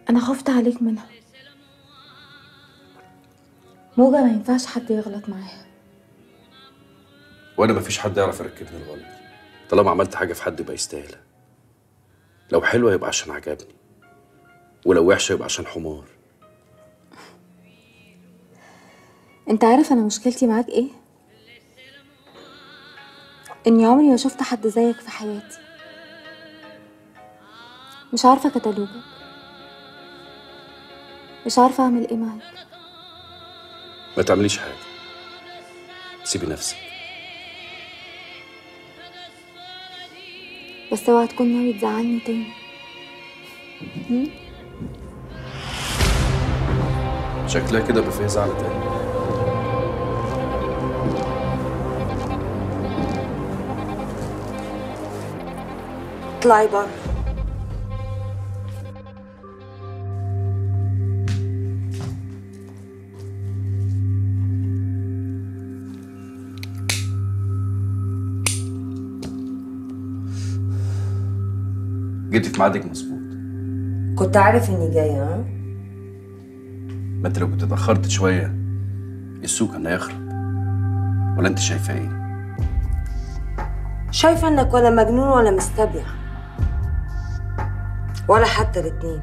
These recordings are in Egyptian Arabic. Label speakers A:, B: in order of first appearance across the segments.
A: انا خفت عليك منها موجة ما ينفعش حد يغلط معاها
B: وانا مفيش حد يعرف يركبني الغلط طالما عملت حاجه في حد يبقى يستاهلها لو حلوه يبقى عشان عجبني ولو وحشه يبقى عشان حمار
A: انت عارف انا مشكلتي معاك ايه اني عمري ما شفت حد زيك في حياتي مش عارفه كتالوجك مش عارفه اعمل ايه معاك
B: ما تعمليش حاجه سيبي نفسك
A: بس اوعى تكون ناوي تزعلني تاني
B: شكلها كده بقى فيها زعل تاني
C: اطلعي بره
B: جيتي في ميعادك مظبوط
C: كنت عارف اني جايه ها
B: ما انت لو كنت اتاخرت شويه السوق كان هيخرب ولا انت شايفه ايه
C: شايفه انك ولا مجنون ولا مستبيع ولا حتى الاتنين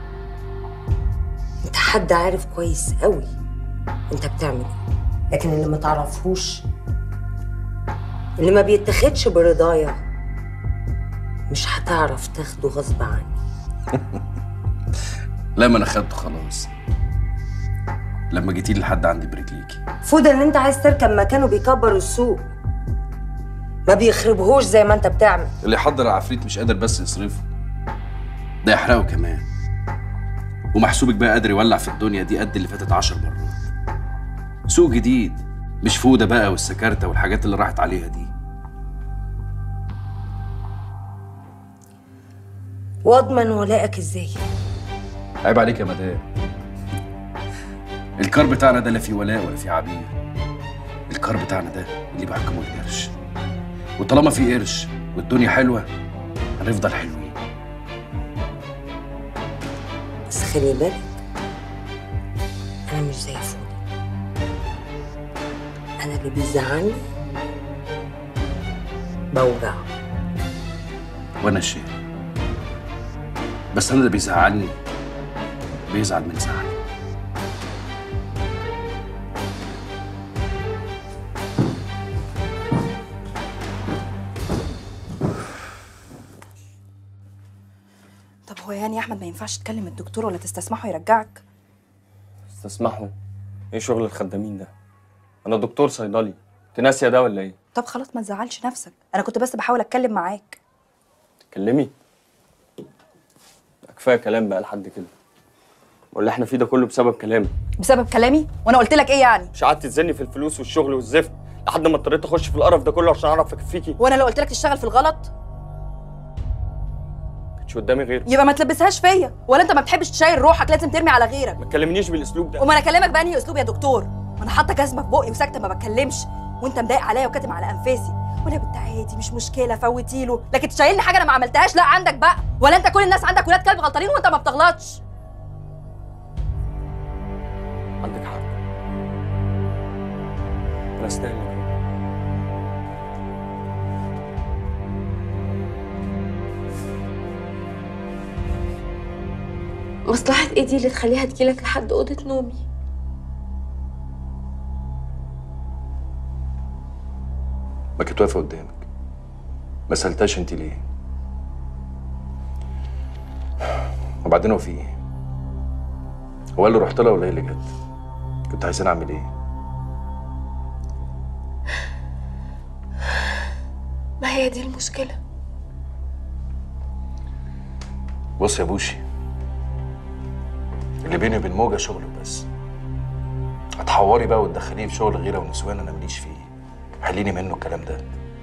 C: انت حد عارف كويس قوي انت بتعمل ايه لكن اللي ما تعرفهوش اللي ما بيتاخدش برضايا مش هتعرف تاخده غصب عني
B: لا ما انا خدته خلاص لما جيتي لي لحد عندي برجليكي
C: فود ان انت عايز تركب مكانه بيكبر السوق ما بيخربهوش زي ما انت بتعمل
B: اللي يحضر العفريت مش قادر بس يصرفه ده يحرقه كمان ومحسوبك بقى قادر يولع في الدنيا دي قد اللي فاتت عشر مرات سوق جديد مش فودة بقى والسكرتة والحاجات اللي راحت عليها دي
C: واضمن ولائك ازاي
B: عيب عليك يا مدام الكار بتاعنا ده لا فيه ولاء ولا فيه عبير الكار بتاعنا ده اللي بيحكمه القرش وطالما في قرش والدنيا حلوة هنفضل حلوين
C: بس خلي بالك انا مش زي فود انا اللي بيزعلني بوجعه
B: وانا الشيء بس انا اللي بيزعلني بيزعل من زعلي
D: طب هو يعني يا احمد ما ينفعش تكلم الدكتور ولا تستسمحه يرجعك
E: استسمحوا ايه شغل الخدامين ده انا دكتور صيدلي انت ناسيه ده ولا ايه
D: طب خلاص ما تزعلش نفسك انا كنت بس بحاول اتكلم معاك
E: تكلمي كفايه كلام بقى لحد كده واللي احنا فيه ده كله بسبب كلامي
D: بسبب كلامي وانا قلت لك ايه يعني
E: مش قعدت تزني في الفلوس والشغل والزفت لحد ما اضطريت اخش في القرف ده كله عشان اعرف اكفيكي
D: وانا لو قلت لك تشتغل في الغلط
E: مش قدامي غير
D: يبقى ما تلبسهاش فيا ولا انت ما بتحبش تشايل روحك لازم ترمي على غيرك
E: ما تكلمنيش بالاسلوب ده
D: وما انا اكلمك بانهي اسلوب يا دكتور ما انا حاطه جزمه في بقي وساكته ما بتكلمش وانت مضايق عليا وكاتم على انفاسي ولا بنت عادي مش مشكله فوتيله لكن تشيلني حاجه انا ما عملتهاش لا عندك بقى ولا انت كل الناس عندك ولاد كلب غلطانين وانت ما بتغلطش
E: عندك حق انا استاهل كده.
A: مصلحة ايه دي اللي تخليها تجيلك لحد أوضة نومي
B: ما كنت واقفة قدامك ما سألتهاش انت ليه وبعدين هو في ايه هو اللي رحت لها ولا هي اللي جت كنت عايزين اعمل ايه
A: ما هي دي المشكلة
B: بص يا بوشي اللي بيني وبين موجة شغل وبس هتحوري بقى وتدخليه في شغل غيره ونسوان انا ماليش فيه حليني منه الكلام ده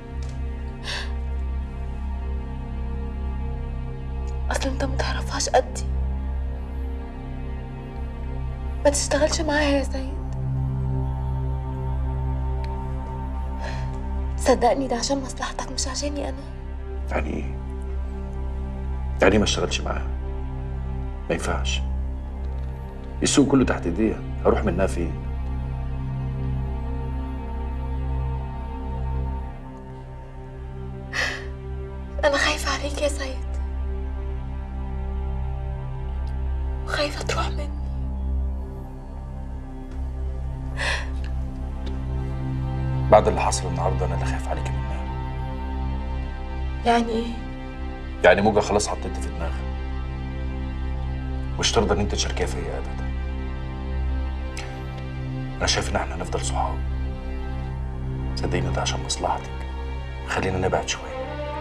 A: أصل أنت متعرفهاش قدي ما تشتغلش معايا يا سيد صدقني ده عشان مصلحتك مش عشاني أنا
B: يعني ايه يعني إيه ما اشتغلش معاها ما ينفعش السوق كله تحت ايديها هروح منها فين
A: أنا خايفة عليك يا سيد وخايفة تروح مني
B: بعد اللي حصل النهارده انا اللي خايف عليكي منها
A: يعني إيه؟
B: يعني موجة خلاص حطيتي في دماغها مش ترضى ان انت تشاركيها فيا ابدا انا شايف ان احنا هنفضل صحاب صدقيني ده عشان مصلحتك خلينا نبعد شويه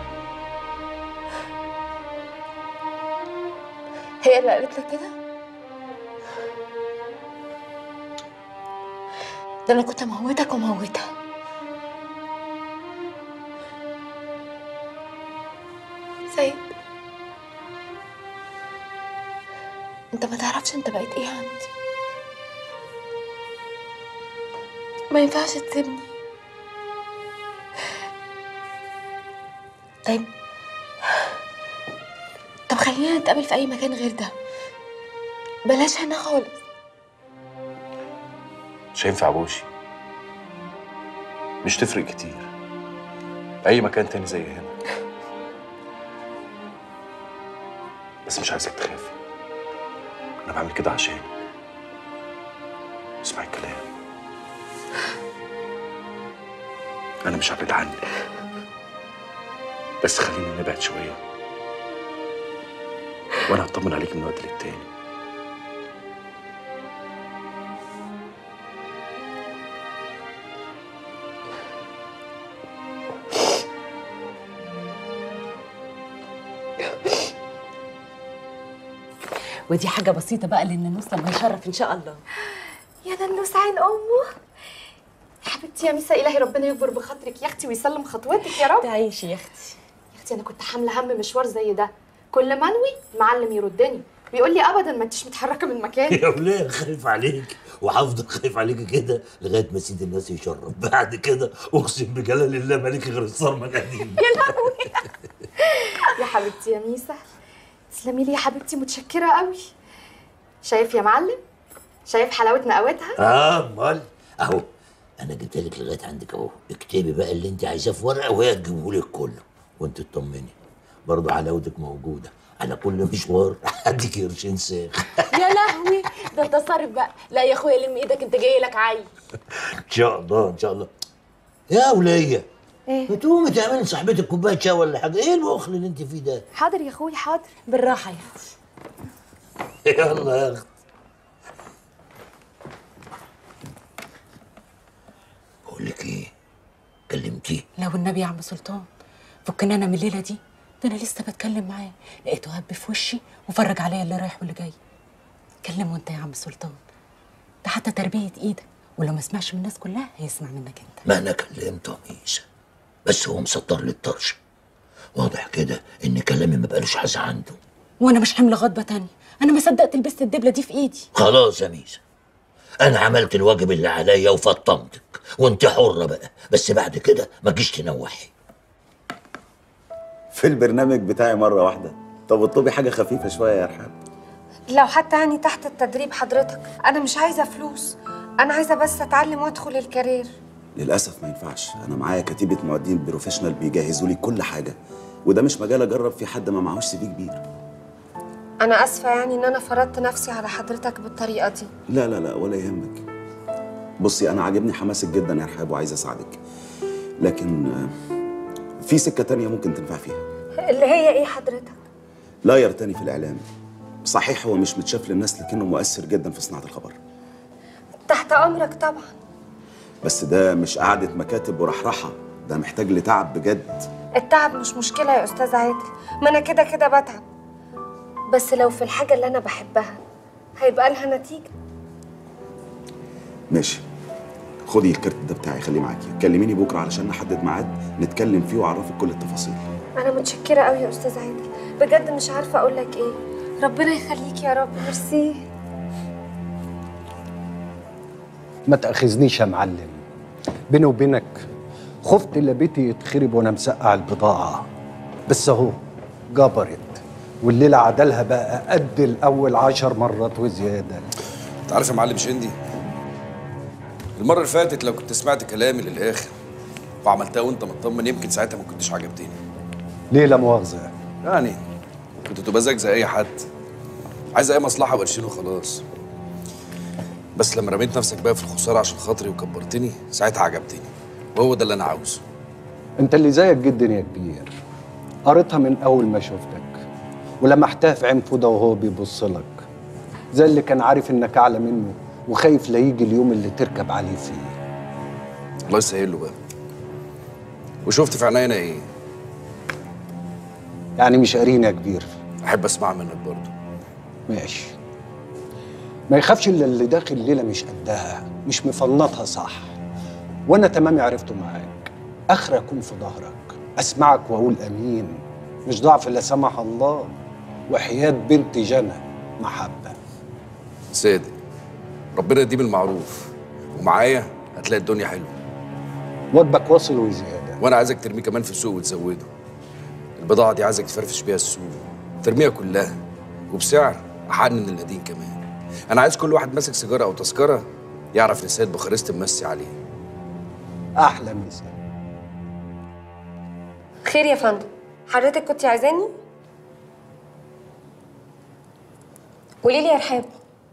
A: هي اللي قالت لك كده؟ ده أنا كنت أموتك وموتها سيد أنت ما تعرفش أنت بقيت إيه عندي ما ينفعش تسيبني طيب طب خلينا نتقابل في أي مكان غير ده بلاش هنا خالص
B: مش هينفع بوشي مش تفرق كتير اي مكان تاني زي هنا بس مش عايزك تخافي انا بعمل كده عشانك اسمعي الكلام انا مش هبعد عنك بس خلينا نبعد شويه وانا هطمن عليك من وقت للتاني
F: ودي حاجة بسيطة بقى لأن النص لما يشرف إن شاء الله
G: يا دنوس عين امه حبيبتي يا ميسا الهي ربنا يكبر بخاطرك يا اختي ويسلم خطوتك يا رب
F: تعيشي يا أختي
G: يا اختي انا كنت حامله هم مشوار زي ده كل ما انوي معلم يردني بيقول لي ابدا ما انتش متحركه من مكاني
H: يا وليه خايف عليك وهفضل خايف عليك كده لغايه ما سيد الناس يشرف بعد كده اقسم بجلال الله مالك غير الصرمه القديم
G: يا حبيبتي يا ميسا تسلمي لي يا حبيبتي متشكره قوي شايف يا معلم شايف حلاوه نقوتها
H: اه امال اهو انا جبت لك لغايه عندك اهو اكتبي بقى اللي انت عايزاه في ورقه وهي تجيبه لك كله وانت تطمني برضه حلاوتك موجوده على كل مشوار هديك قرشين ساخ
F: يا لهوي ده أنت صارف بقى لا يا أخويا لم إيدك أنت جاي لك عيل
H: ان شاء الله ان شاء الله يا وليه ايه ما تقومي تعملي لصاحبتك كوبايه شاي ولا حاجه ايه الوخل اللي انت فيه ده
G: حاضر يا اخوي حاضر
F: بالراحة يا أختي
H: يلا يا اخت بقول لك ايه كلمتيه
F: لو النبي يا عم سلطان فكنا أنا من الليلة دي ده أنا لسه بتكلم معاه لقيته هب في وشي وفرج عليا اللي رايح واللي جاي كلمه أنت يا عم سلطان ده حتى تربية إيدك ولو ما سمعش من الناس كلها هيسمع منك أنت
H: ما انا كلمته عيسى بس هو مسطر لي الطرش واضح كده ان كلامي ما بقالوش حاجه عنده
F: وأنا مش حمل غضبة تانية أنا ما صدقت لبست الدبلة دي في إيدي
H: خلاص يا ميسا انا عملت الواجب اللي عليا وفطمتك وانت حره بقى بس بعد كده ما تجيش تنوحي
I: في البرنامج بتاعي مرة واحدة طب اطلبي حاجة خفيفة شوية يا رحاب
J: لو حتى يعني تحت التدريب حضرتك انا مش عايزه فلوس انا عايزه بس اتعلم وادخل الكارير
I: للأسف ما ينفعش أنا معايا كتيبة معدين بروفيشنال بيجهزوا لي كل حاجة وده مش مجال أجرب فيه حد ما معهوش سي في كبير
J: انا اسفه يعني ان انا فرضت نفسي على حضرتك بالطريقه دي
I: لا لا لا ولا يهمك بصي أنا عاجبني حماسك جدا يا رحاب وعايز أساعدك لكن آه، في سكة تانية ممكن تنفع فيها
J: اللي هي ايه حضرتك
I: لا يرتني في الإعلام صحيح هو مش متشاف للناس لكنه مؤثر جدا في صناعة الخبر
J: تحت امرك طبعا
I: بس ده مش قعدة مكاتب ورحرحة ده محتاج لتعب بجد
J: التعب مش مشكله يا استاذ عادل ما انا كده كده بتعب بس لو في الحاجه اللي انا بحبها هيبقى لها نتيجه
I: ماشي خدي الكارت ده بتاعي خليه معاكي كلميني بكره علشان نحدد ميعاد نتكلم فيه واعرفك كل التفاصيل
J: انا متشكره قوي يا استاذ عادل بجد مش عارفه اقول لك ايه ربنا يخليك يا رب ميرسي
K: ما تأخذنيش يا معلم بيني وبينك خفت اللي بيتي يتخرب وانا مسقع البضاعة بس اهو جبرت والليله عدلها بقى قد الاول عشر مرات وزياده
B: انت عارف يا معلم شندي المره اللي فاتت لو كنت سمعت كلامي للاخر وعملتها وانت مطمن يمكن ساعتها ما كنتش عجبتني
K: ليه لا مؤاخذه
B: يعني كنت تبقى زيك زي اي حد عايز اي مصلحه وقرشين وخلاص بس لما رميت نفسك بقى في الخساره عشان خاطري وكبرتني ساعتها عجبتني وهو ده اللي انا عاوزه
K: انت اللي زيك جدا يا كبير قريتها من اول ما شفتك ولمحتها في عين فوده وهو بيبص لك زي اللي كان عارف انك اعلى منه وخايف لا يجي اليوم اللي تركب عليه فيه
B: الله يسهل له بقى وشفت في عينينا ايه
K: يعني مش قارين يا كبير
B: احب اسمع منك برضه
K: ماشي ما يخافش الا اللي داخل الليله مش قدها مش مفنطها صح وانا تمام عرفته معاك اخر اكون في ظهرك اسمعك واقول امين مش ضعف لا سمح الله وحياه بنت جنى محبه
B: صادق ربنا يديم المعروف ومعايا هتلاقي الدنيا حلوه
K: واجبك واصل وزياده
B: وانا عايزك ترميه كمان في السوق وتزوده البضاعه دي عايزك تفرفش بيها السوق ترميها كلها وبسعر احن من القديم كمان انا عايز كل واحد ماسك سيجاره او تذكره يعرف ان سيد بوخارست ممسي عليه
K: احلى مثال
J: خير يا فندم حضرتك كنت عايزاني
L: قولي لي يا رحاب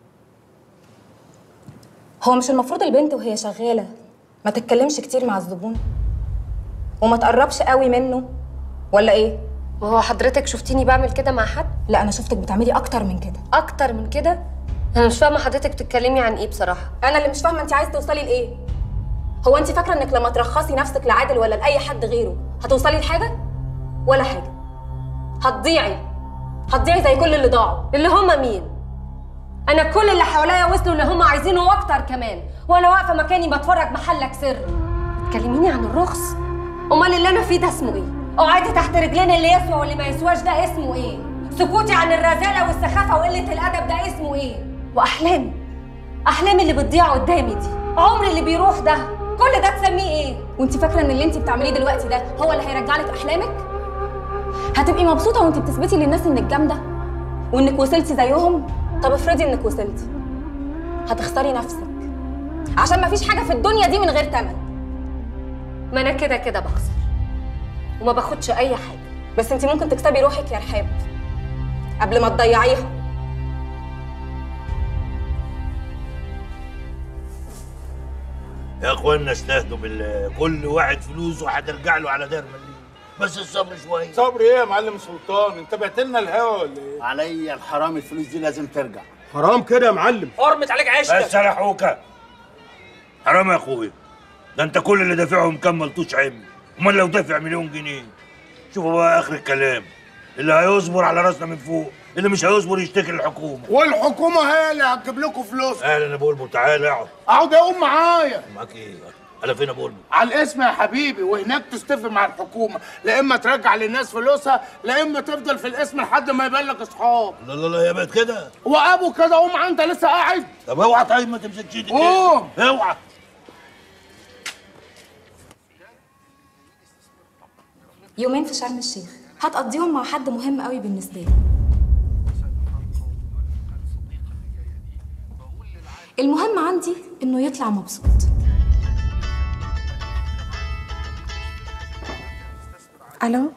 L: هو مش المفروض البنت وهي شغاله ما تتكلمش كتير مع الزبون وما تقربش قوي منه ولا ايه
J: وهو حضرتك شفتيني بعمل كده مع حد
L: لا انا شفتك بتعملي اكتر من كده
J: اكتر من كده انا مش فاهمه حضرتك بتتكلمي عن ايه بصراحه
L: انا اللي مش فاهمه انت عايزه توصلي لايه هو انت فاكره انك لما ترخصي نفسك لعادل ولا لاي حد غيره هتوصلي لحاجه ولا حاجه هتضيعي هتضيعي زي كل اللي ضاعوا
J: اللي هما مين انا كل اللي حواليا وصلوا اللي هما عايزينه واكتر كمان وانا واقفه مكاني بتفرج محلك سر تكلميني عن الرخص امال اللي انا فيه ده اسمه ايه قعدي تحت رجلين اللي يسوى واللي ما يسواش ده اسمه ايه سكوتي عن الرذاله والسخافه وقله الادب ده اسمه ايه واحلامي احلامي اللي بتضيع قدامي دي عمري اللي بيروح ده كل ده تسميه ايه
L: وانت فاكره ان اللي انت بتعمليه دلوقتي ده هو اللي هيرجع لك احلامك هتبقي مبسوطه وانت بتثبتي للناس انك جامده وانك وصلتي زيهم طب افرضي انك وصلتي هتخسري نفسك عشان مفيش حاجه في الدنيا دي من غير تمن
J: ما انا كده كده بخسر وما باخدش اي حاجه
L: بس انت ممكن تكسبي روحك يا رحاب قبل ما تضيعيها
H: يا اخوانا استهدوا بالله كل واحد فلوسه هترجع له على دار مليون بس الصبر شويه
M: صبر ايه يا معلم سلطان انت بعت لنا الهوا ولا ايه
N: عليا الحرام الفلوس دي لازم ترجع
M: حرام كده يا معلم
N: حرمت عليك عيشتك
H: بس يا حوكه حرام يا اخويا ده انت كل اللي دافعهم كام ملطوش عمي امال لو دافع مليون جنيه شوفوا بقى اخر الكلام اللي هيصبر على راسنا من فوق اللي مش هيصبر يشتكي للحكومه
M: والحكومه هي اللي هتجيب لكم فلوس
H: اهلا يا بولبول تعالى اقعد
M: اقعد اقوم معايا
H: معاك ايه على فين يا بولبول
M: على الاسم يا حبيبي وهناك تستفي مع الحكومه لا اما ترجع للناس فلوسها لا اما تفضل في الاسم لحد ما يبان لك اصحاب
H: لا لا لا يا بقت كده
M: وابو كده قوم انت لسه قاعد
H: طب اوعى طيب ما تمسكش ايدي
M: قوم
H: اوعى
L: يومين في شرم الشيخ هتقضيهم مع حد مهم قوي بالنسبه لي المهم عندي انه يطلع مبسوط
J: الو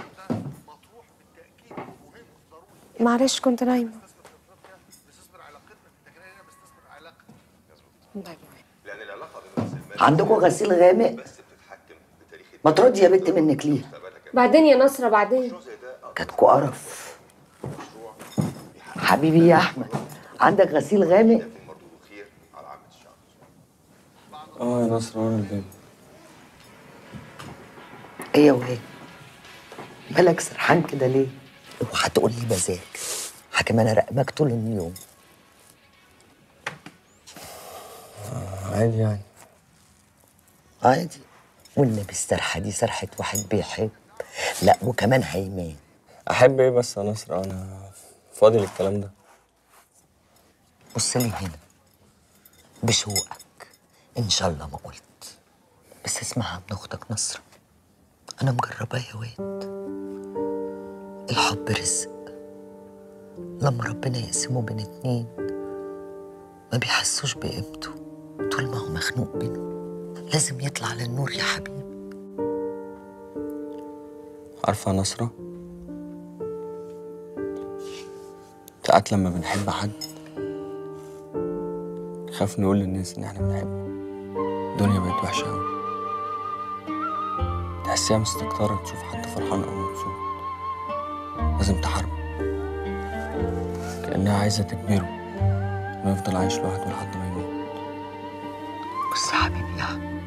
J: معلش كنت نايمه
O: عندكم غسيل غامق ما تردي يا بنت منك ليها
J: بعدين يا نصرة بعدين
O: كاتكو قرف حبيبي يا احمد عندك غسيل غامق
E: اه يا نصر ورا الباب
O: ايه يا واد مالك سرحان كده ليه اوعى تقول لي مزاج حكم انا راقبك طول اليوم
E: عادي يعني
O: عادي والنبي السرحه دي سرحه واحد بيحب لا وكمان هيمان
E: احب ايه بس يا نصر انا فاضي للكلام ده
O: بص لي هنا بشوقك ان شاء الله ما قلت بس اسمعها من اختك نصرة انا مجرباه يا واد الحب رزق لما ربنا يقسمه بين اتنين ما بيحسوش بقيمته طول ما هو مخنوق بينه لازم يطلع للنور يا حبيبي
E: عارفة يا نصرة ساعات لما بنحب حد نخاف نقول للناس إن إحنا بنحبه الدنيا بقت وحشة أوي تحسيها مستكترة تشوف حد فرحان أو مبسوط لازم تحاربه كأنها عايزة تجبره إنه يفضل عايش لوحده لحد ما يموت
O: بص يا حبيبي يا عم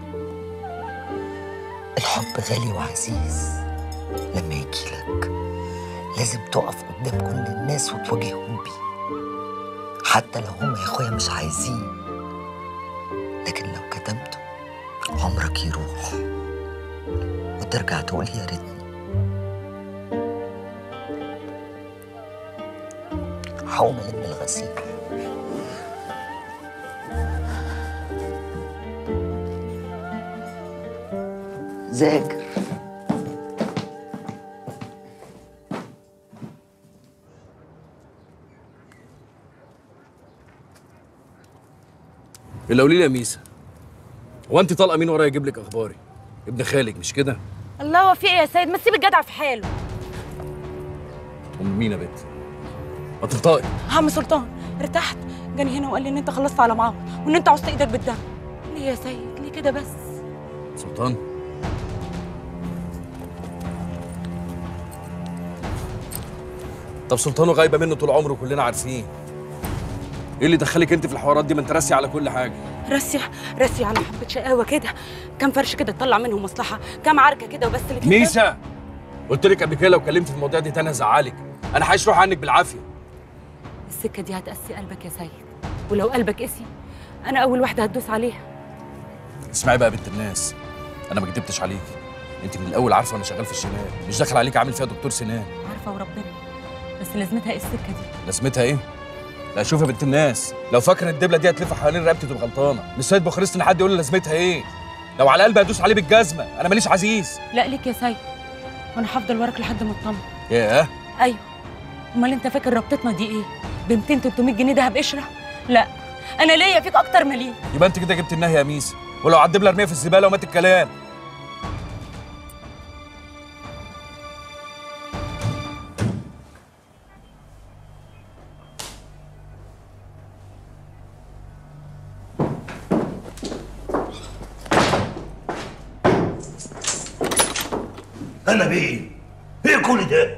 O: الحب غالي وعزيز لما يجيلك لازم تقف قدام كل الناس وتواجههم بيه حتى لو هم يا اخويا مش عايزين لكن لو كتمته عمرك يروح وترجع تقول يا ريتني هقوم الم الغسيل ذاكر
B: اللي قولي لي يا ميسا هو انت طالقه مين ورايا يجيب لك اخباري ابن خالك مش كده
F: الله هو في ايه يا سيد ما تسيب الجدع في حاله
B: ام مين يا بنت ما تنطقي
F: عم سلطان ارتحت جاني هنا وقال لي ان انت خلصت على معاهم وان انت عاوز ايدك بالدم ليه يا سيد ليه كده بس
B: سلطان طب سلطانه غايبه منه طول عمره كلنا عارفين ايه اللي دخلك انت في الحوارات دي ما انت راسي على كل حاجه
F: راسي راسي على حبه شقاوه كده كام فرش كده تطلع منهم مصلحه كام عركه كده وبس اللي كده
B: ميسا قلت لك قبل كده لو كلمت في المواضيع دي تاني هزعلك انا عايش روح عنك بالعافيه
F: السكه دي هتقسي قلبك يا سيد ولو قلبك قسي انا اول واحده هتدوس عليها
B: اسمعي بقى يا بنت الناس انا ما كدبتش عليكي انت من الاول عارفه انا شغال في الشمال مش داخل عليك عامل فيها دكتور سنان
F: عارفه وربنا بس لازمتها ايه السكه دي
B: لازمتها ايه لا شوف يا بنت الناس لو فاكر الدبله دي هتلف حوالين رقبتي تبقى غلطانه مش سيد بوخارست ان حد يقول لي لازمتها ايه لو على قلبي هدوس عليه بالجزمه انا ماليش عزيز
F: لا ليك يا سيد وانا هفضل وراك لحد ما اطمن
B: ياه
F: ايوه امال انت فاكر رابطتنا دي ايه ب 200 300 جنيه دهب قشره لا انا ليا فيك اكتر ما ليك
B: يبقى انت كده جبت النهي يا ميس ولو على الدبله ارميها في الزباله ومات الكلام
H: انا بيه ايه كل ده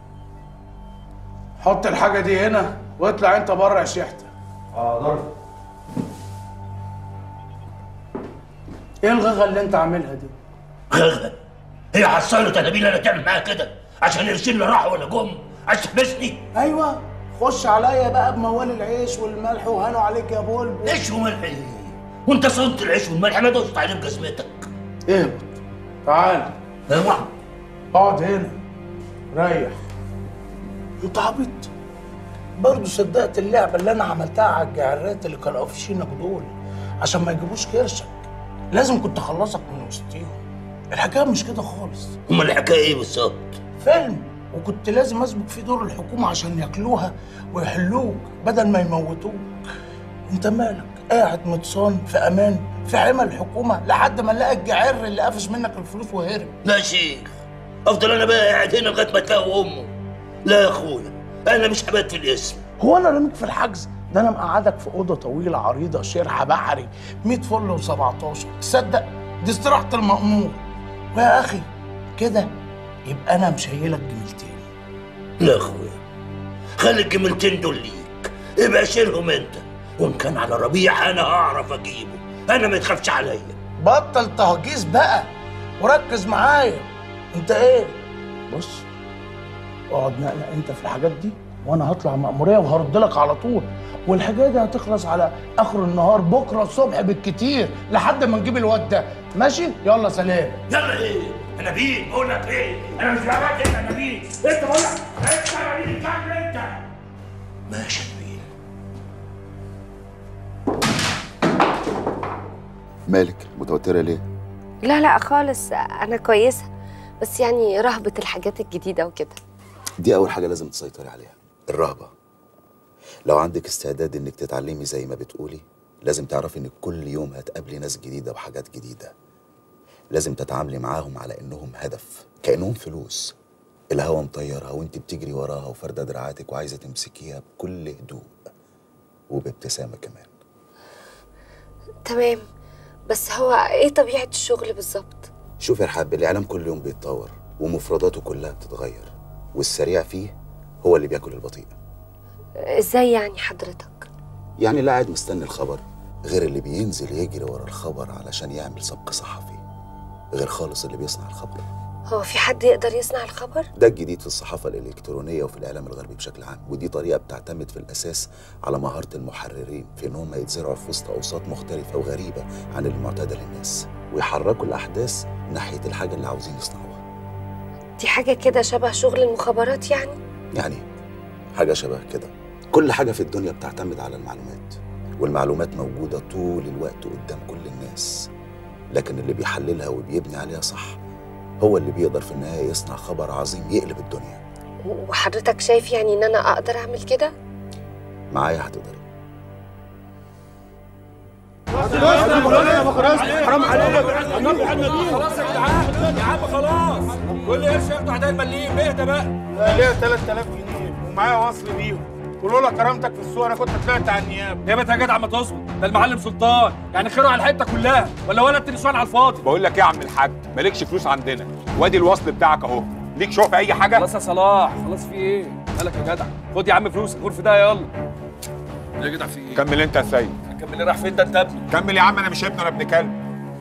M: حط الحاجه دي هنا واطلع انت بره يا شحته
H: حاضر
M: ايه الغغه اللي انت عاملها دي
H: غغة هي حصلت تلابيل انا تعمل معاها كده عشان يرسل لي راحوا ولا جم عايز تحبسني
M: ايوه خش عليا بقى بموال العيش والملح وهانوا عليك يا بول
H: عيش وملح ايه وانت صنت العيش والملح ما دوست عليه بجزمتك
M: اهبط تعال
H: اوعى
M: اقعد هنا ريح انت عبيط برضه صدقت اللعبه اللي انا عملتها على الجعرات اللي كانوا قافشينك دول عشان ما يجيبوش كرشك لازم كنت اخلصك من وسطيهم الحكايه مش كده خالص
H: امال الحكايه ايه بالظبط
M: فيلم وكنت لازم اسبق في دور الحكومه عشان ياكلوها ويحلوك بدل ما يموتوك انت مالك قاعد متصان في امان في حمى الحكومه لحد ما نلاقي الجعر اللي قافش منك الفلوس وهرب
H: لا يا شيخ افضل انا بقى قاعد هنا لغايه ما تلاقوا امه لا يا اخويا انا مش هبات في الاسم
M: هو انا راميك في الحجز ده انا مقعدك في اوضه طويله عريضه شرحه بحري 100 فل و17 تصدق دي استراحه المأمور ويا اخي كده يبقى انا مشيلك جميلتين
H: لا يا اخويا خلي الجملتين دول ليك ابقى شيلهم انت وان كان على ربيع انا هعرف اجيبه انا ما تخافش عليا
M: بطل تهجيس بقى وركز معايا انت ايه بص اقعد نقلق انت في الحاجات دي وانا هطلع مأمورية وهرد لك على طول والحكايه دي هتخلص على اخر النهار بكره الصبح بالكتير لحد ما نجيب الواد ده ماشي يلا سلام
H: يلا ايه انا بيه بقول لك ايه انا مش بعمل كده انا بيه انت بقول لك انت يا بيه كمل انت ماشي يا بيه
I: مالك متوتره ليه
J: لا لا خالص انا كويسه بس يعني رهبه الحاجات الجديده وكده
I: دي اول حاجه لازم تسيطري عليها الرهبه لو عندك استعداد انك تتعلمي زي ما بتقولي لازم تعرفي انك كل يوم هتقابلي ناس جديدة وحاجات جديدة لازم تتعاملي معاهم على انهم هدف كأنهم فلوس الهوا مطيرها وانت بتجري وراها وفردة دراعاتك وعايزة تمسكيها بكل هدوء وبابتسامة كمان
A: تمام بس هو ايه طبيعة الشغل بالظبط
I: شوف يا رحاب الاعلام كل يوم بيتطور ومفرداته كلها بتتغير والسريع فيه هو اللي بياكل البطيء
A: ازاي يعني حضرتك
I: يعني لا قاعد مستني الخبر غير اللي بينزل يجري ورا الخبر علشان يعمل سبق صحفي غير خالص اللي بيصنع الخبر
A: هو في حد يقدر يصنع الخبر
I: ده الجديد في الصحافة الإلكترونية وفي الإعلام الغربي بشكل عام ودي طريقة بتعتمد في الأساس على مهارة المحررين في إن هم يتزرعوا في وسط أوساط مختلفة وغريبة عن المعتادة للناس ويحركوا الأحداث ناحية الحاجة اللي عاوزين يصنعوها
A: دي حاجة كده شبه شغل المخابرات يعني
I: يعني حاجة شبه كده كل حاجة في الدنيا بتعتمد على المعلومات والمعلومات موجودة طول الوقت قدام كل الناس لكن اللي بيحللها وبيبني عليها صح هو اللي بيقدر في النهاية يصنع خبر عظيم يقلب الدنيا
A: وحضرتك شايف يعني ان انا اقدر اعمل كده
I: معايا هتقدري
N: حرام عليك خلاص يا جدعان يا عم خلاص كل قرش ياخده هدايا مليم اهدى بقى
M: ليا 3000 جنيه ومعايا وصل بيهم ولولا كرامتك في السوق انا كنت طلعت على النيابه
N: يا بنت يا جدع ما تصبر ده المعلم سلطان يعني خيره على الحته كلها ولا ولا التليفون على الفاضي
P: بقول لك ايه يا عم الحاج مالكش فلوس عندنا وادي الوصل بتاعك اهو ليك شوف اي حاجه
N: خلاص يا صلاح خلاص في ايه مالك يا جدع خد يا عم فلوسك غور في ده يلا يا جدع في ايه
P: كمل انت يا سيد
N: كمل رايح فين ده انت ابني
P: كمل يا عم انا مش ابن انا ابن كلب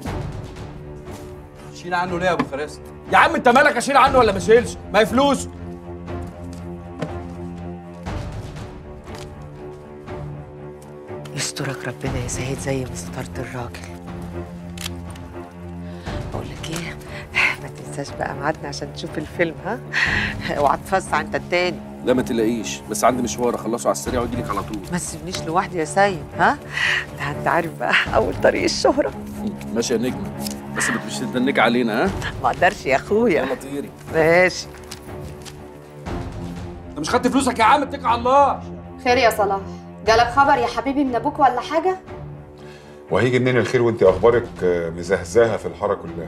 N: شيل عنه ليه يا ابو فارس يا عم انت مالك اشيل عنه ولا ما اشيلش ما هي فلوس
O: يسترك ربنا يا سيد زي ما سترت الراجل بقول لك ايه ما تنساش بقى ميعادنا عشان تشوف الفيلم ها اوعى تفزع انت التاني
B: لا ما تلاقيش بس عندي مشوار اخلصه على السريع واجي لك على طول
O: ما تسيبنيش لوحدي يا سيد ها ده انت عارف بقى اول طريق الشهرة
B: ماشي يا نجمه بس مش تدنك علينا ها
O: ما اقدرش يا اخويا
B: يلا طيري
O: ماشي
N: انت مش خدت فلوسك يا عم اتكل على الله
G: خير يا صلاح جالك خبر يا حبيبي من ابوك ولا حاجه
P: وهيجي منين الخير وانت اخبارك آه، مزهزاهه في الحاره كلها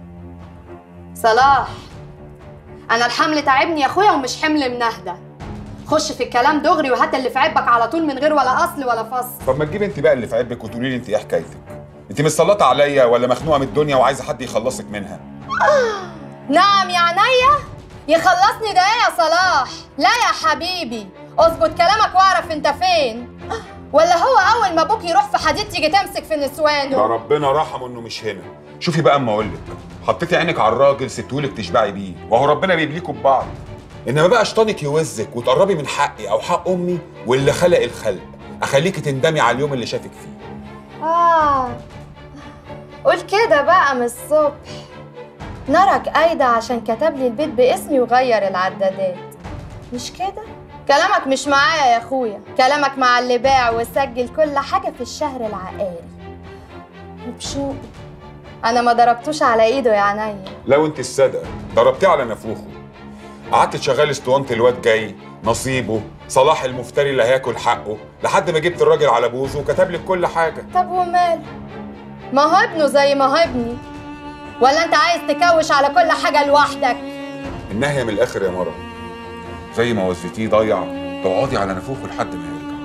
G: صلاح انا الحمل تعبني يا اخويا ومش حمل منهده خش في الكلام دغري وهات اللي في عبك على طول من غير ولا اصل ولا فصل
P: طب ما تجيب انت بقى اللي في عبك وتقولي لي انت ايه حكايتك انت مسلطه عليا ولا مخنوقه من الدنيا وعايزه حد يخلصك منها
G: نعم يا عينيا يخلصني ده ايه يا صلاح لا يا حبيبي اظبط كلامك واعرف انت فين ولا هو اول ما ابوك يروح في حديد تيجي تمسك في
P: ده
G: نسوانه
P: ربنا رحمه انه مش هنا شوفي بقى اما اقول لك حطيتي عينك على الراجل سبتهولك تشبعي بيه وهو ربنا بيبليكوا ببعض انما بقى شيطانك يوزك وتقربي من حقي او حق امي واللي خلق الخلق اخليكي تندمي على اليوم اللي شافك فيه
G: اه قول كده بقى من الصبح نرك قايدة عشان كتب لي البيت باسمي وغير العدادات مش كده؟ كلامك مش معايا يا اخويا كلامك مع اللي باع وسجل كل حاجة في الشهر العقاري وبشوقي انا ما ضربتوش على ايده يا عينيا
P: لو انت الصادقه ضربتيه على نافوخه قعدت تشغلي اسطوانه الواد جاي نصيبه صلاح المفتري اللي هياكل حقه لحد ما جبت الراجل على بوزه وكتب لك كل حاجه
G: طب ومال ما هو ابنه زي ما هو ابني ولا انت عايز تكوش على كل حاجة لوحدك
P: النهايه من الاخر يا مره زي ما وزيتيه ضيع تقعدي على نافوخه لحد ما يرجع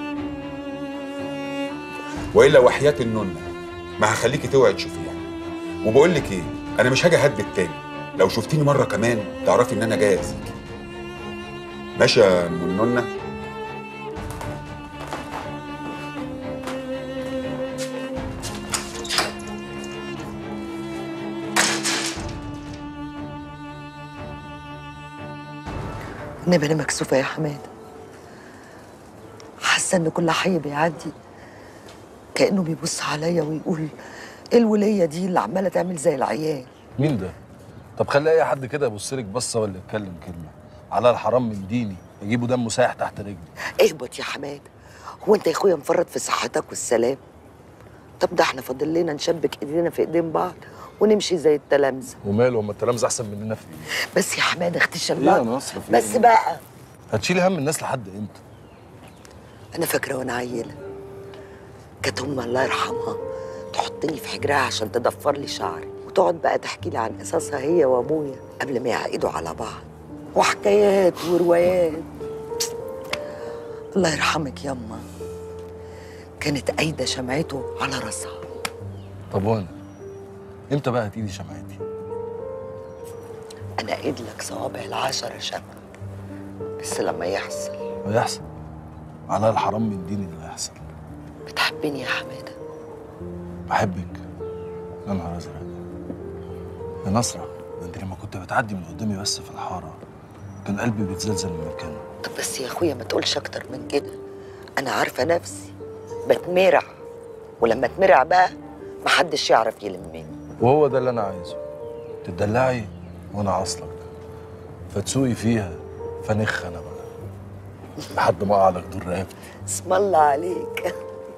P: والا وحياه النونه ما هخليكي توعي تشوفيها وبقول لك ايه انا مش هاجي اهدد تاني لو شفتيني مره كمان تعرفي ان انا جاي اذيكي ماشي يا ام النونه
O: انما انا مكسوفه يا حماده حاسه ان كل حي بيعدي كانه بيبص عليا ويقول ايه الوليه دي اللي عماله تعمل زي العيال
Q: مين ده؟ طب خلي اي حد كده يبص لك بصه ولا يتكلم كلمه على الحرام من ديني يجيبوا دمه سايح تحت رجلي
O: اهبط يا حماده هو انت يا اخويا مفرط في صحتك والسلام طب ده احنا فاضل لنا نشبك ايدينا في ايدين بعض ونمشي زي التلامذه
Q: وماله اما التلامذه احسن مننا في ايه؟
O: بس يا حماده اختشى
Q: ايه يا
O: الله
Q: نصر في
O: بس
Q: إيه؟
O: بقى
Q: هتشيلي هم الناس لحد امتى؟
O: انا فاكره وانا عيله كانت امي الله يرحمها تحطني في حجرها عشان تضفر لي شعري وتقعد بقى تحكي لي عن قصصها هي وابويا قبل ما يعقدوا على بعض وحكايات وروايات الله يرحمك يما كانت قايده شمعته على راسها
Q: طب وانا امتى بقى هتيجي شمعتي
O: انا قايد لك صوابع العشرة شمع بس لما يحصل
Q: ويحصل على الحرام من دين اللي هيحصل
O: بتحبني يا حماده
Q: بحبك يا نهار ازرق يا نصرة ده انت لما كنت بتعدي من قدامي بس في الحارة كان قلبي بيتزلزل من مكانه
O: طب بس يا اخويا ما تقولش اكتر من كده انا عارفه نفسي بتمرع ولما اتمرع بقى محدش يعرف يلمني
Q: وهو ده اللي انا عايزه تدلعي وانا عاصلك فتسوقي فيها فنخ انا بقى لحد ما اقع لك دور رقبتي
O: اسم الله عليك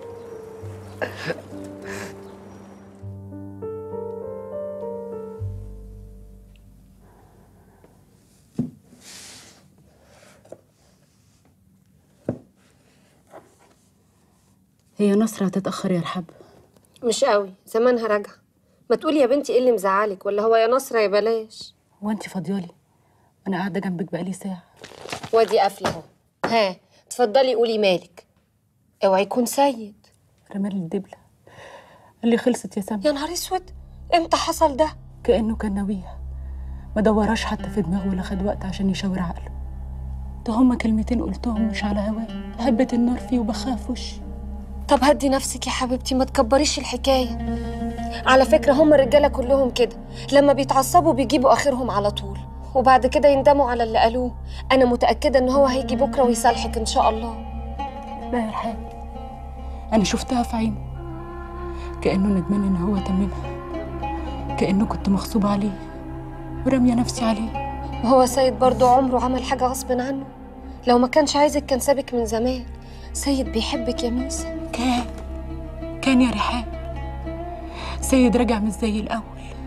F: هي نصرة هتتأخر يا رحاب
J: مش قوي زمانها راجعه ما تقولي يا بنتي ايه اللي مزعلك ولا هو يا نصرة يا بلاش
F: هو انت فاضيالي انا قاعدة جنبك بقالي ساعة
J: وادي قافله اهو ها اتفضلي قولي مالك اوعي يكون سيد
F: رمال الدبلة اللي خلصت يا سامي
J: يا نهار اسود امتى حصل ده
F: كأنه كان ناويها ما دوراش حتى في دماغه ولا خد وقت عشان يشاور عقله ده هما كلمتين قلتهم مش على هواه حبة النار فيه وبخاف وشي
J: طب هدي نفسك يا حبيبتي ما تكبريش الحكايه على فكره هم الرجاله كلهم كده لما بيتعصبوا بيجيبوا اخرهم على طول وبعد كده يندموا على اللي قالوه انا متاكده ان هو هيجي بكره ويصالحك ان شاء الله
F: لا يا رحاب أنا شفتها في عينه كأنه ندمان إن هو تممها كأنه كنت مغصوبة عليه ورامية نفسي عليه
J: وهو سيد برضه عمره عمل حاجه غصب عنه لو ما كانش عايزك كان سابك من زمان سيد بيحبك يا ميسا
F: كان كان يا رحاب سيد رجع مش زي الأول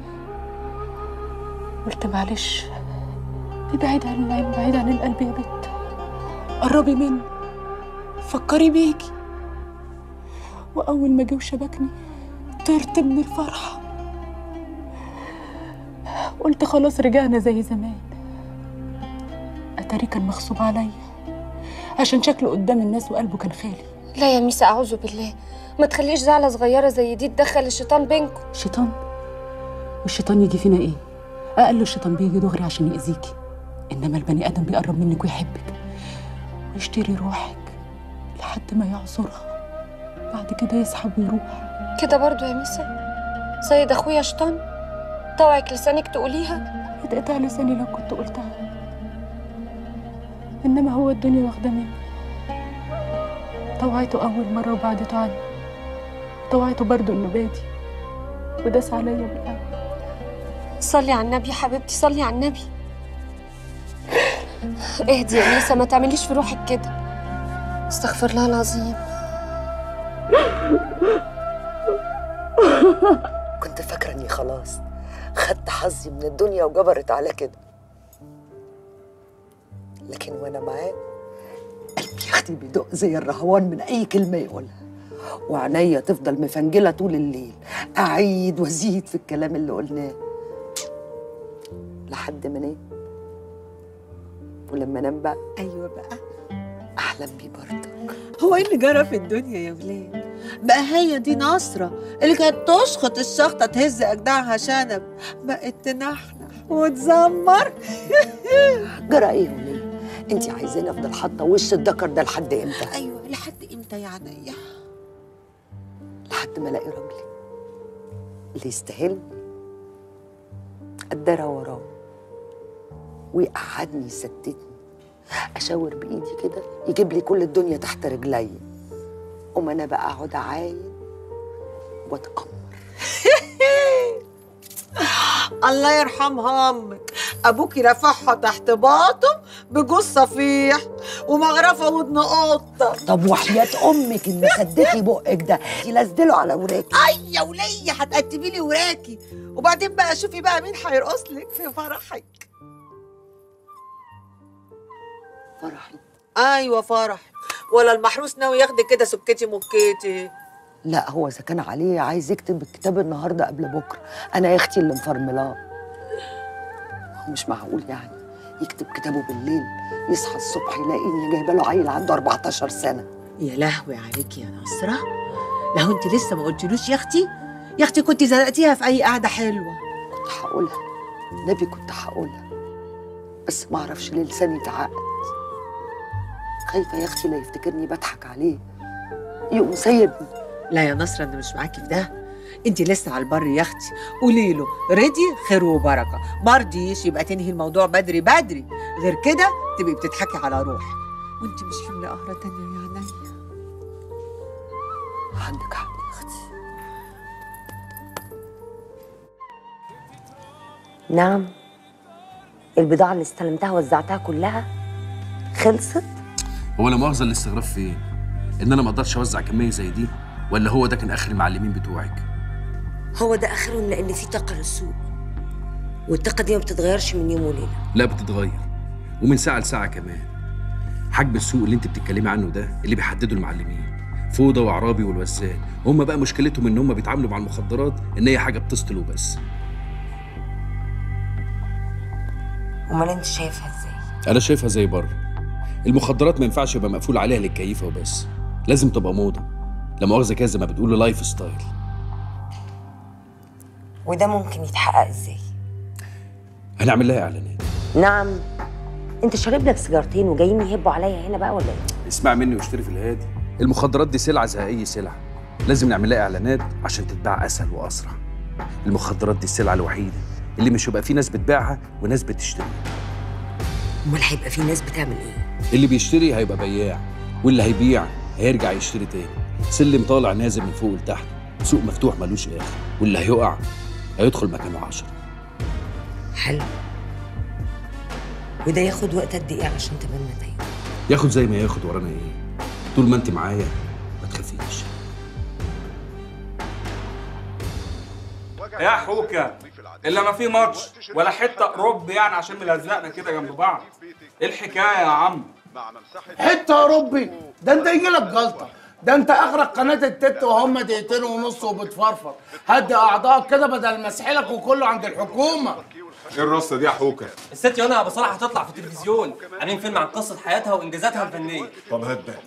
F: قلت معلش دي بعيد عن العين بعيد عن القلب يا بنت قربي مني فكري بيكي وأول ما جه وشبكني طرت من الفرحة قلت خلاص رجعنا زي زمان أتاري كان مغصوب عليا عشان شكله قدام الناس وقلبه كان خالي
J: لا يا ميسا اعوذ بالله ما تخليش زعلة صغيرة زي دي تدخل الشيطان بينكم
F: شيطان والشيطان يجي فينا ايه اقل الشيطان بيجي دغري عشان يأذيكي انما البني ادم بيقرب منك ويحبك ويشتري روحك لحد ما يعصرها بعد كده يسحب ويروح
J: كده برضو يا ميسا سيد اخويا شيطان طوعك لسانك تقوليها
F: يتقطع لساني لو كنت قلتها انما هو الدنيا واخده مني طوعته اول مره وبعدته عني طوعته برضو انه بادي وداس عليا بالقلب
J: صلي على النبي يا حبيبتي صلي على النبي اهدي يا ميسا ما تعمليش في روحك كده استغفر الله العظيم
O: كنت فاكره اني خلاص خدت حظي من الدنيا وجبرت على كده لكن وانا معاه قلبي يا اختي بيدق زي الرهوان من اي كلمه يقولها وعينيا تفضل مفنجله طول الليل اعيد وازيد في الكلام اللي قلناه لحد ما انام ولما انام بقى
R: ايوه بقى
O: احلم بيه برضه
R: هو ايه اللي جرى في الدنيا يا ولاد بقى هي دي نصرة اللي كانت تشخط الشخطة تهز أجدعها شنب بقت تنحنح وتزمر
O: جرى ايه يا وليه انت عايزاني افضل حاطه وش الدكر ده لحد امتى
R: أيوة لحد إمتى يا عينيا
O: لحد ما الاقي راجلي اللي يستاهلني اتدرى وراه ويقعدني يستتني اشاور بايدي كده يجيب لي كل الدنيا تحت رجلي قوم انا بقى اقعد اعاين واتامر
R: الله يرحمها أمك أبوكي رفعها تحت باطه بجوز صفيح ومغرفة ودن قطة
O: طب وحياة أمك إن خدتي بقك ده يلزدله على وراكي
R: أي يا ولية هتقتبي لي وراكي وبعدين بقى شوفي بقى مين هيرقص لك في فرحك
O: فرحي
R: ايوه فرح ولا المحروس ناوي ياخدك كده سكتي مكيتي
O: لا هو اذا كان عليه عايز يكتب الكتاب النهارده قبل بكره انا يا اختي اللي مفرملاه هو مش معقول يعني يكتب كتابه بالليل يصحى الصبح يلاقيني جايبه له عيل عنده 14 سنه
R: يا لهوي عليك يا نصرة لو انت لسه ما قلتلوش يا اختي يا اختي كنت زنقتيها في اي قعده حلوه
O: كنت هقولها نبي كنت هقولها بس ما اعرفش ليه لساني اتعقد خايفه يا اختي لا يفتكرني بضحك عليه يقوم سايبني
R: لا يا نصرة انا مش معاكي في ده انت لسه على البر يا اختي قولي له رضي خير وبركه مرضيش يبقى تنهي الموضوع بدري بدري غير كده تبقي بتضحكي على روح وانت مش حمل قهره تانيه يا عينيا
O: عندك حق يا اختي
C: نعم البضاعة اللي استلمتها وزعتها كلها خلصت
B: هو لا مؤاخذه الاستغراب فين؟ ان انا ما اقدرش اوزع كميه زي دي ولا هو ده كان اخر المعلمين بتوعك؟
C: هو ده اخرهم لان في طاقة للسوق والطاقة دي ما بتتغيرش من يوم وليلة
B: لا بتتغير ومن ساعه لساعه كمان حجم السوق اللي انت بتتكلمي عنه ده اللي بيحدده المعلمين فوضى وعرابي والوزان هم بقى مشكلتهم ان هم بيتعاملوا مع المخدرات ان هي حاجه بتسطل وبس
C: امال انت شايفها ازاي
B: انا شايفها زي بره المخدرات ما ينفعش يبقى مقفول عليها للكيفه وبس لازم تبقى موضه لا مؤاخذه كده زي ما بتقولوا لايف ستايل
C: وده ممكن يتحقق ازاي
B: هنعمل لها اعلانات
C: نعم انت شارب لك سيجارتين وجايين يهبوا عليا هنا بقى ولا ايه
B: اسمع مني واشتري في الهادي المخدرات دي سلعه زي اي سلعه لازم نعمل لها اعلانات عشان تتباع اسهل واسرع المخدرات دي السلعه الوحيده اللي مش هيبقى في ناس بتبيعها وناس بتشتريها
C: امال هيبقى في ناس بتعمل ايه
B: اللي بيشتري هيبقى بياع واللي هيبيع هيرجع يشتري تاني سلم طالع نازل من فوق لتحت سوق مفتوح ملوش اخر واللي هيقع هيدخل مكانه عشرة
C: حلو وده ياخد وقت قد ايه عشان تبان نتائج
B: ياخد زي ما ياخد ورانا ايه طول ما انت معايا ما تخافيش
N: يا حوكه الا ما في ماتش ولا حته قرب يعني عشان ملزقنا كده جنب بعض ايه الحكايه يا عم
M: حته يا ربي ده انت يجي لك جلطه ده انت اخرك قناه التت وهم دقيقتين ونص وبتفرفر هدي اعضائك كده بدل ما اسحلك وكله عند الحكومه
P: ايه الرصه دي يا حوكه
E: الست يانا بصراحه هتطلع في التلفزيون عاملين فيلم عن قصه حياتها وانجازاتها الفنيه
P: طب هات ده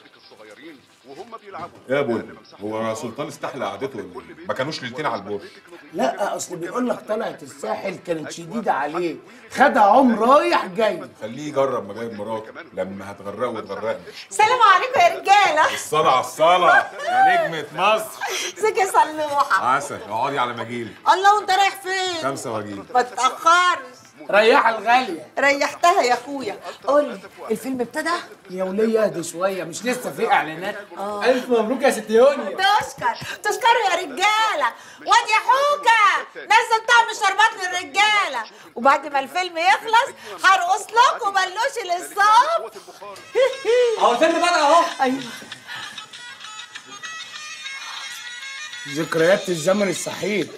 P: يا ابوي هو سلطان استحلى قعدته ولا إيه؟ ما كانوش ليلتين على البور
M: لا اصل بيقول لك طلعت الساحل كانت شديده عليه خدها عم رايح جاي
P: خليه يجرب ما جايب مراته لما هتغرقه وتغرقني
R: سلام عليكم يا رجاله
P: الصلاة على الصلاة يا نجمة مصر
R: ازيك يا سلوحه
P: عسل اقعدي على مجيلي
R: الله وانت رايح فين
P: خمسة واجيلي
R: ما تتاخرش
M: ريح الغاليه
R: ريحتها يا اخويا قول لي الفيلم ابتدى
M: يا وليه اهدي شويه مش لسه في اعلانات الف مبروك يا ست يونيا
R: تشكر تشكروا يا رجاله واد يا حوكه نزل طعم الشربات للرجاله وبعد ما الفيلم يخلص هرقص لكم بلوش للصف
E: اهو الفيلم بدأ اهو
R: ايوه
M: ذكريات الزمن السحيق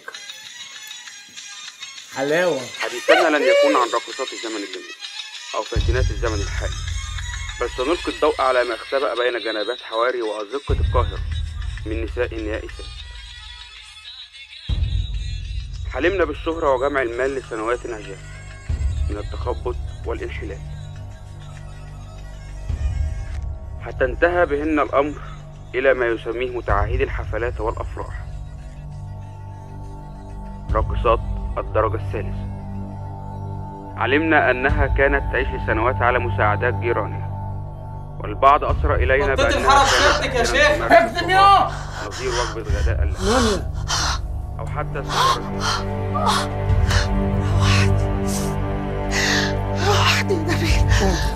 M: حلاوه
S: حديثنا لن يكون عن راقصات الزمن الجميل أو فاتنات الزمن الحالي بل سنلقي الضوء على ما اختبأ بين جنبات حواري وأزقة القاهرة من نساء يائسات حلمنا بالشهرة وجمع المال لسنوات عجاف من التخبط والانحلال حتى انتهى بهن الأمر إلى ما يسميه متعهدي الحفلات والأفراح راقصات الدرجة الثالثة علمنا أنها كانت تعيش لسنوات على مساعدات جيرانها والبعض أسرى إلينا
E: منطقة
S: بأنها
E: الحرس
S: كانت
E: شرطك يا
S: من
E: شيخ.
S: الممارسة
M: اكتم يا
S: نظير وجبة غداء لها أو حتى سفر
R: روحني نبيل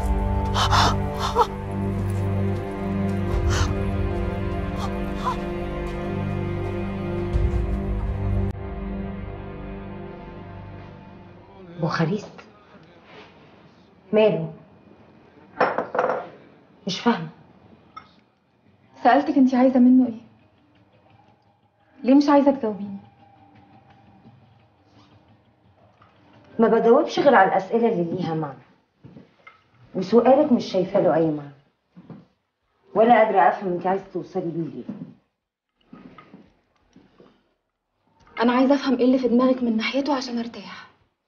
C: بوخارست ماله مش فاهمه
L: سألتك انت عايزة منه ايه ليه مش عايزة تجاوبيني
C: ما بجاوبش غير على الاسئله اللي ليها معنى وسؤالك مش شايفه له اي معنى ولا قادره افهم انت عايزه توصلي بيه ليه
A: انا عايزه افهم ايه اللي في دماغك من ناحيته عشان ارتاح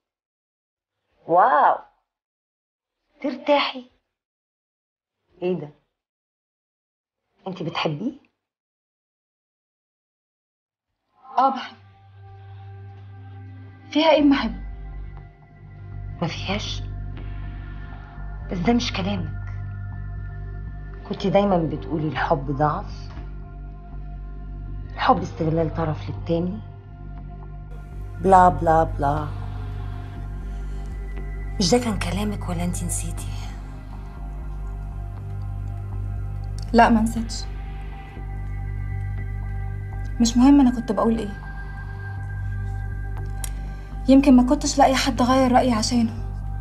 C: واو ترتاحي ايه ده انت بتحبيه
A: اه بحب فيها ايه ما بحبه
C: ما فيهاش بس ده مش كلامك كنت دايما بتقولي الحب ضعف الحب استغلال طرف للتاني بلا بلا بلا مش ده كان كلامك ولا انت نسيتي
L: لا ما نسيتش مش مهم انا كنت بقول ايه يمكن ما كنتش لاقي حد غير رأيي عشانه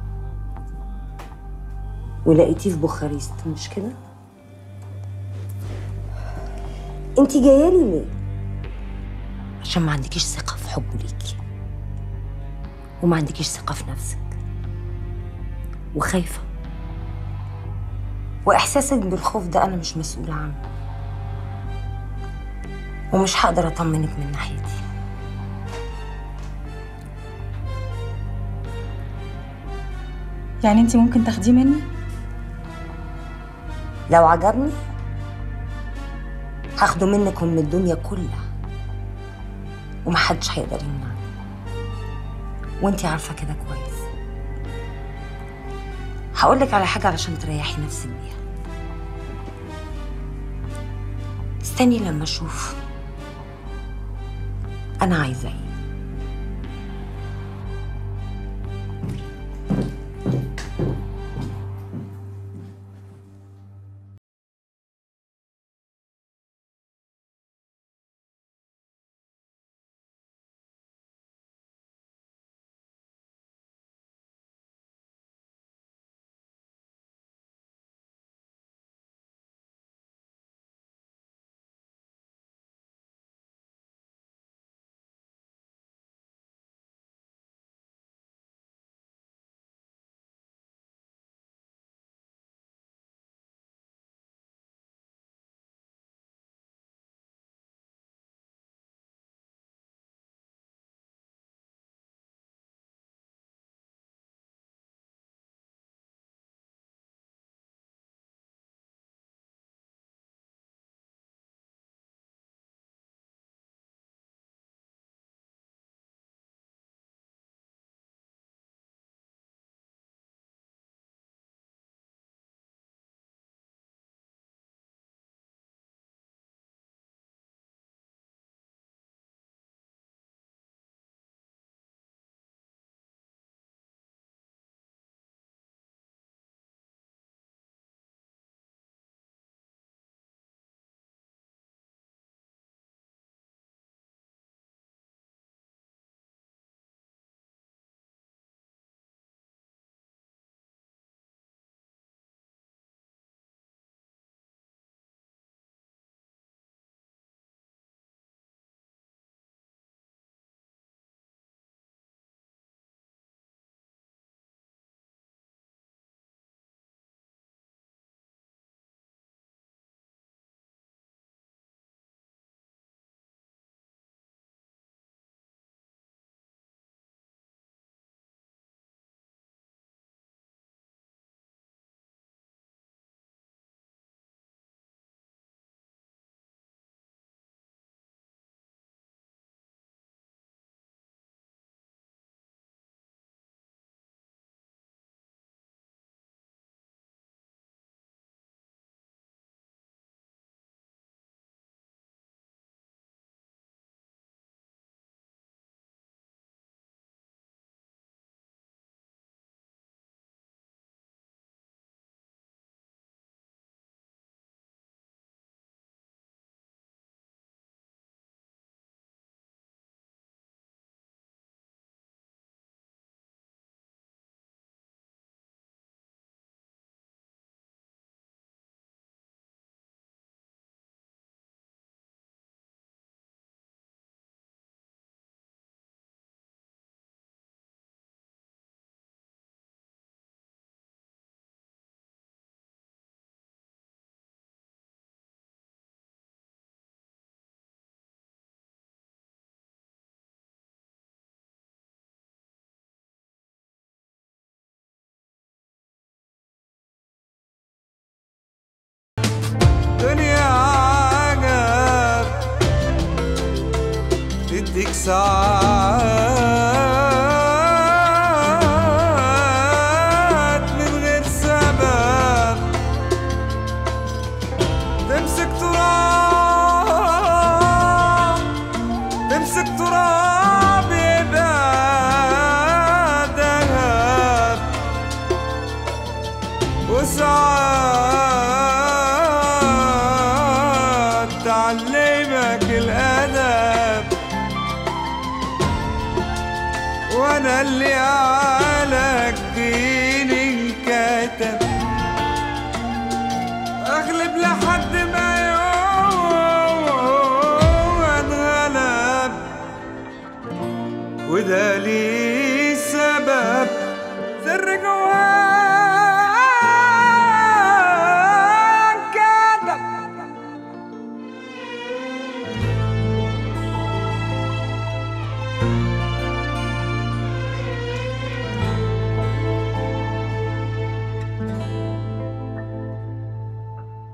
C: ولقيتيه في بوخارست مش كده انت جايه لي ليه عشان ما عندكيش ثقه في حبه ليكي وما عندكيش ثقه في نفسك وخايفه واحساسك بالخوف ده انا مش مسؤوله عنه ومش هقدر اطمنك من ناحيتي
L: يعني انت ممكن تاخديه مني
C: لو عجبني هاخده منك ومن الدنيا كلها ومحدش هيقدر يمنعني وانتي عارفه كده كويس هقولك على حاجه علشان تريحي نفسك بيها استني لما اشوف انا عايزه ايه
T: وساعات من غير سبب تمسك تراب تمسك تراب يبقى دهب وساعات تعلمك الأدب وانا اللي على جبيني انكتب اغلب لحد ما يوم اتغلب وده ليه سبب سر جواك كتب